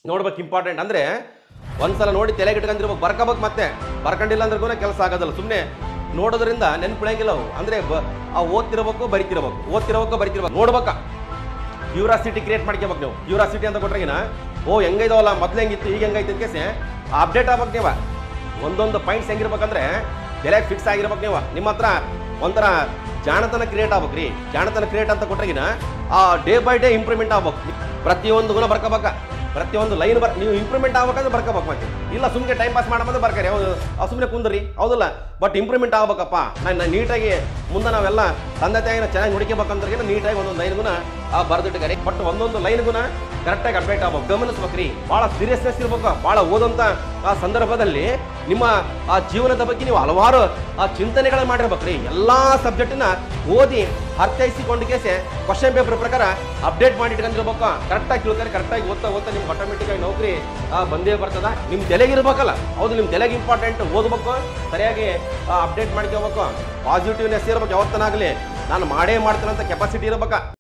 ನೋಡ್ಬೇಕು ಇಂಪಾರ್ಟೆಂಟ್ ಅಂದ್ರೆ ಒಂದ್ಸಲ ನೋಡಿ ತಲೆಗೆ ಇಟ್ಕೊಂಡಿರ್ಬೇಕು ಬರ್ಕೋಬೇಕು ಮತ್ತೆ ಬರ್ಕೊಂಡಿಲ್ಲ ಅಂದ್ರೂ ಕೆಲಸ ಆಗೋದಲ್ಲ ಸುಮ್ಮನೆ ನೋಡೋದ್ರಿಂದ ನೆನ್ಪಿಳಂಗಿಲ್ಲ ಅವು ಅಂದ್ರೆ ಬ- ಆ ಓದ್ತಿರ್ಬೇಕು ಬರಿತಿರ್ಬೇಕು ಓದ್ತಿರ್ಬೇಕು ಬರಿತಿರ್ಬೇಕು ನೋಡ್ಬೇಕಾ ಕ್ಯೂರಾಸಿಟಿ ಕ್ರಿಯೇಟ್ ಮಾಡ್ಕೋಬೇಕು ನೀವು ಕ್ಯೂರಾಸಿಟಿ ಅಂತ ಕೊಟ್ರೆಗಿನ ಓ ಹೆಂಗೈದವಲ್ಲ ಮೊದ್ಲು ಹೆಂಗಿತ್ತು ಈಗ ಹೆಂಗೈತೆ ಕೇಸೆ ಅಪ್ಡೇಟ್ ಆಗ್ಬೇಕು ನೀವು ಒಂದೊಂದು ಪಾಯಿಂಟ್ಸ್ ಹೆಂಗಿರ್ಬೇಕಂದ್ರೆ ತಲೆಗೆ ಫಿಕ್ಸ್ ಆಗಿರ್ಬೇಕು ನೀವು ನಿಮ್ಮ ಹತ್ರ ಒಂಥರ ಜಾಣತನ ಕ್ರಿಯೇಟ್ ಆಗ್ಬೇಕ್ರಿ ಜಾಣತನ ಕ್ರಿಯೇಟ್ ಅಂತ ಕೊಟ್ರೆಗಿನ ಆ ಡೇ ಬೈ ಡೇ ಇಂಪ್ರೂವ್ಮೆಂಟ್ ಆಗ್ಬೇಕು ಪ್ರತಿಯೊಂದು ಗುಣ ಬರ್ಕೋಬೇಕ ಪ್ರತಿಯೊಂದು ಲೈನ್ ಬರ್ ನೀವು ಇಂಪ್ರೂವ್ಮೆಂಟ್ ಆಗ್ಬೇಕಂದ್ರೆ ಬರ್ಕೋಬೇಕು ಮತ್ತೆ ಇಲ್ಲ ಸುಮ್ಮನೆ ಟೈಮ್ ಪಾಸ್ ಮಾಡಬಂದ್ರೆ ಬರ್ಕರಿ ಹೌದು ಸುಮ್ಮನೆ ಕುಂದ್ರಿ ಹೌದಲ್ಲ ಬಟ್ ಇಂಪ್ರೂವ್ಮೆಂಟ್ ಆಗ್ಬೇಕಪ್ಪ ನಾನು ನೀಟಾಗಿ ಮುಂದೆ ನಾವೆಲ್ಲ ತಂದೆ ತಾಯಿನ ಚೆನ್ನಾಗಿ ನೋಡ್ಕೋಬೇಕಂದ್ರೆ ನೀಟಾಗಿ ಒಂದೊಂದು ಲೈನ್ ಗುಣ ಆ ಬರ್ದಿಟ್ಟಿದ್ದಾರೆ ಬಟ್ ಒಂದೊಂದು ಲೈನ್ ಗುಣ ಕರೆಕ್ಟಾಗಿ ಅಪ್ಡೇಟ್ ಆಗ್ಬೇಕು ಗಮನಿಸ್ಬೇಕ್ರಿ ಭಾಳ ಸೀರಿಯಸ್ನೆಸ್ ಇರ್ಬೇಕು ಭಾಳ ಓದಂತ ಆ ಸಂದರ್ಭದಲ್ಲಿ ನಿಮ್ಮ ಆ ಜೀವನದ ಬಗ್ಗೆ ನೀವು ಹಲವಾರು ಆ ಚಿಂತನೆಗಳನ್ನ ಮಾಡಿರ್ಬೇಕ್ರಿ ಎಲ್ಲಾ ಸಬ್ಜೆಕ್ಟ್ನ ಓದಿ ಅರ್ಥೈಸಿಕೊಂಡು ಕೇಸೆ ಕ್ವಶನ್ ಪೇಪರ್ ಪ್ರಕಾರ ಅಪ್ಡೇಟ್ ಮಾಡಿ ಇಟ್ಕೊಂಡಿರ್ಬೇಕು ಕರೆಕ್ಟಾಗಿ ತಿಳ್ಕೊಂಡು ಕರೆಕ್ಟಾಗಿ ಓದ್ತಾ ಓದ್ತಾ ನಿಮ್ಗೆ ಆಟೋಮೆಟಿಕ್ ಆಗಿ ನೌಕರಿ ಆ, ಬಂದೇ ಬರ್ತದ ನಿಮ್ಮ ತಲೆಗೆ ಇರ್ಬೇಕಲ್ಲ ಹೌದು ನಿಮ್ಮ ತಲೆಗೆ ಇಂಪಾರ್ಟೆಂಟ್ ಓದ್ಬೇಕು ಸರಿಯಾಗಿ ಅಪ್ಡೇಟ್ ಮಾಡ್ಕೋಬೇಕು ಪಾಸಿಟಿವ್ನೆಸ್ ಇರ್ಬೇಕು ಯಾವತ್ತನಾಗಲಿ ನಾನು ಮಾಡೇ ಮಾಡ್ತೇನೆ ಅಂತ ಕೆಪಾಸಿಟಿ ಇರ್ಬೇಕಾ